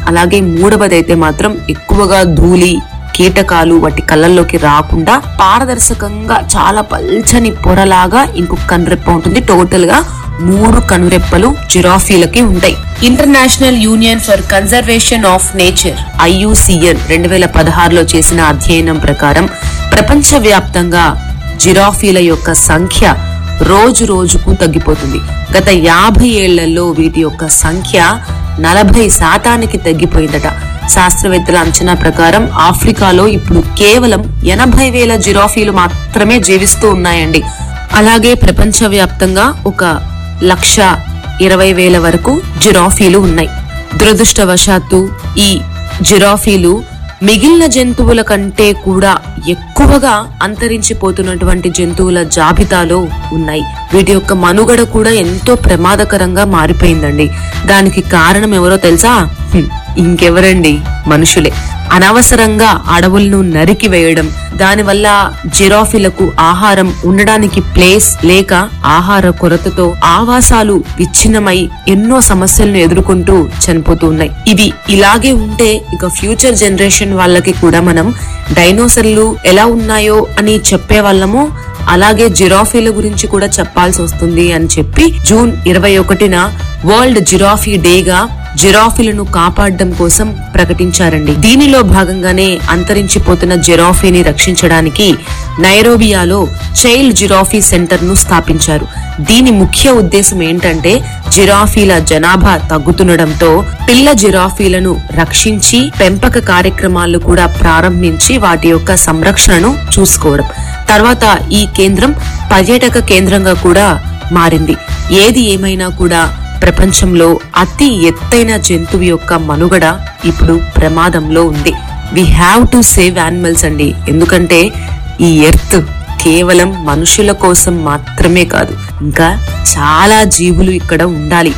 అలాగే మూడవది అయితే మాత్రం ఎక్కువగా ధూళి కీటకాలు వాటి కళ్ళల్లోకి రాకుండా పారదర్శకంగా చాలా పల్చని పొరలాగా ఇంకొక కనురెప్ప ఉంటుంది టోటల్ గా మూడు కనురెప్పలు జిరాఫీలకి ఉంటాయి international union for conservation of nature IUCN రెండు వేల పదహారులో చేసిన అధ్యయనం ప్రకారం ప్రపంచ వ్యాప్తంగా జిరాఫీల యొక్క సంఖ్య రోజు రోజుకు తగ్గిపోతుంది గత యాభై ఏళ్లలో వీటి యొక్క సంఖ్య నలభై శాతానికి తగ్గిపోయిందట శాస్త్రవేత్తల అంచనా ప్రకారం ఆఫ్రికాలో ఇప్పుడు కేవలం ఎనభై వేల జిరాఫీలు మాత్రమే జీవిస్తూ ఉన్నాయండి అలాగే ప్రపంచవ్యాప్తంగా ఒక లక్ష ఇరవై వేల వరకు జిరాఫీలు ఉన్నాయి దురదృష్టవశాత్తు ఈ జిరాఫీలు మిగిలిన జంతువుల కంటే కూడా ఎక్కువగా అంతరించిపోతున్నటువంటి జంతువుల జాబితాలో ఉన్నాయి వీటి యొక్క మనుగడ కూడా ఎంతో ప్రమాదకరంగా మారిపోయిందండి దానికి కారణం ఎవరో తెలుసా హ్మ్, ఇంకెవరండి మనుషులే అనవసరంగా అడవులను నరికి వేయడం దానివల్ల జిరాఫీలకు ఆహారం ఉండడానికి ప్లేస్ లేక ఆహార కొరతతో ఆవాసాలు విచ్ఛిన్నమై ఎన్నో సమస్యలను ఎదుర్కొంటూ చనిపోతూ ఉన్నాయి ఇవి ఇలాగే ఉంటే ఇక ఫ్యూచర్ జనరేషన్ వాళ్ళకి కూడా మనం డైనోసర్లు ఎలా ఉన్నాయో అని చెప్పే వాళ్ళము అలాగే జిరాఫీల గురించి కూడా చెప్పాల్సి వస్తుంది అని చెప్పి జూన్ ఇరవై ఒకటిన వరల్డ్ జిరాఫీ డేగా జిరాఫీలను కాపాడడం కోసం ప్రకటించారండి దీనిలో భాగంగానే అంతరించిపోతున్న జిరాఫీని రక్షించడానికి నైరోబియాలో చైల్డ్ జిరాఫీ సెంటర్ ను స్థాపించారు దీని ముఖ్య ఉద్దేశం ఏంటంటే జిరాఫీల జనాభా తగ్గుతుండడంతో పిల్ల జిరాఫీలను రక్షించి పెంపక కార్యక్రమాలు కూడా ప్రారంభించి వాటి యొక్క సంరక్షణను చూసుకోవడం తర్వాత ఈ కేంద్రం పర్యాటక కేంద్రంగా కూడా మారింది ఏది ఏమైనా కూడా ప్రపంచంలో అతి ఎత్తైన జంతువు యొక్క మనుగడ ఇప్పుడు ప్రమాదంలో ఉంది we have to save animals అండి ఎందుకంటే ఈ ఎర్త్ కేవలం మనుషుల కోసం మాత్రమే కాదు ఇంకా చాలా జీవులు ఇక్కడ ఉండాలి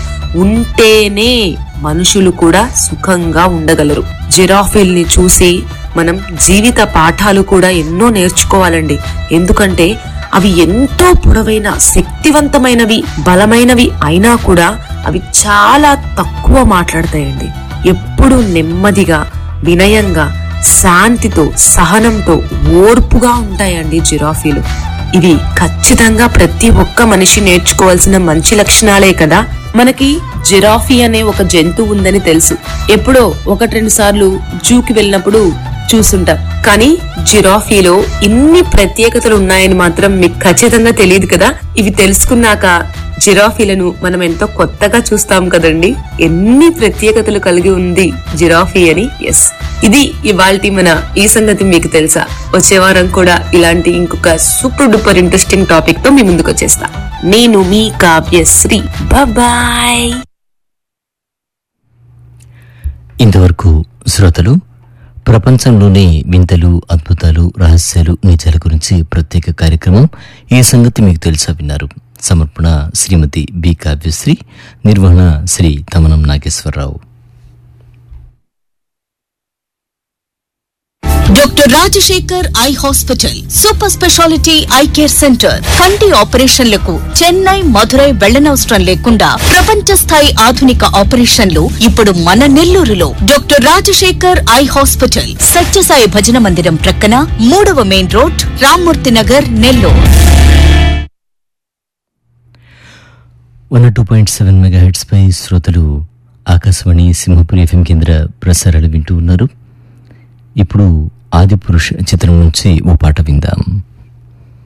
ఉంటేనే మనుషులు కూడా సుఖంగా ఉండగలరు జిరాఫీల్ని చూసి మనం జీవిత పాఠాలు కూడా ఎన్నో నేర్చుకోవాలండి ఎందుకంటే అవి ఎంతో పొడవైన శక్తివంతమైనవి బలమైనవి అయినా కూడా అవి చాలా తక్కువ మాట్లాడతాయండి ఎప్పుడు నెమ్మదిగా వినయంగా శాంతితో సహనంతో ఓర్పుగా ఉంటాయండి జిరాఫీలు ఇవి ఖచ్చితంగా ప్రతి ఒక్క మనిషి నేర్చుకోవాల్సిన మంచి లక్షణాలే కదా మనకి జిరాఫీ అనే ఒక జంతువు ఉందని తెలుసు ఎప్పుడో ఒకటి రెండు సార్లు జూకి వెళ్ళినప్పుడు చూసుంటాం కానీ జిరాఫీలో ఇన్ని ప్రత్యేకతలు ఉన్నాయని మాత్రం మీకు ఖచ్చితంగా తెలియదు కదా ఇవి తెలుసుకున్నాక జిరాఫీలను మనం ఎంతో కొత్తగా చూస్తాం కదండి ఎన్ని ప్రత్యేకతలు కలిగి ఉంది జిరాఫీ అని ఎస్ ఇది ఇవాల్టి మన ఈ సంగతి మీకు తెలుసా వచ్చే వారం కూడా ఇలాంటి ఇంకొక సూపర్ డూపర్ ఇంట్రెస్టింగ్ టాపిక్ తో మీ ముందుకు వచ్చేస్తా నేను మీ కావ్యశ్రీ బాయ్ ఇంతవరకు శ్రోతలు ప్రపంచంలోని వింతలు అద్భుతాలు రహస్యాలు నిజాల గురించి ప్రత్యేక కార్యక్రమం ఈ సంగతి మీకు తెలుసా విన్నారు సమర్పణ శ్రీమతి బి కావ్యశ్రీ నిర్వహణ Shri Tamanam Nageswararao doctor Rajasekhar eye hospital super speciality eye care centre కంటి ఆపరేషన్లకు చెన్నై మధురై వెళ్లనవసరం లేకుండా ప్రపంచ స్థాయి ఆధునిక ఆపరేషన్లు ఇప్పుడు మన నెల్లూరులో doctor Rajasekhar eye hospital Sathyasai భజన మందిరం ప్రక్కన మూడవ main road Rammurthy Nagar Nellore one two point seven megahertz పై శ్రోతలు ఆకాశవాణి సింహపురి ఎఫ్ఎం కేంద్ర ప్రసారాలు వింటూ ఉన్నారు ఇప్పుడు ఆదిపురుష్ చిత్రం నుంచి ఓ పాట విందాం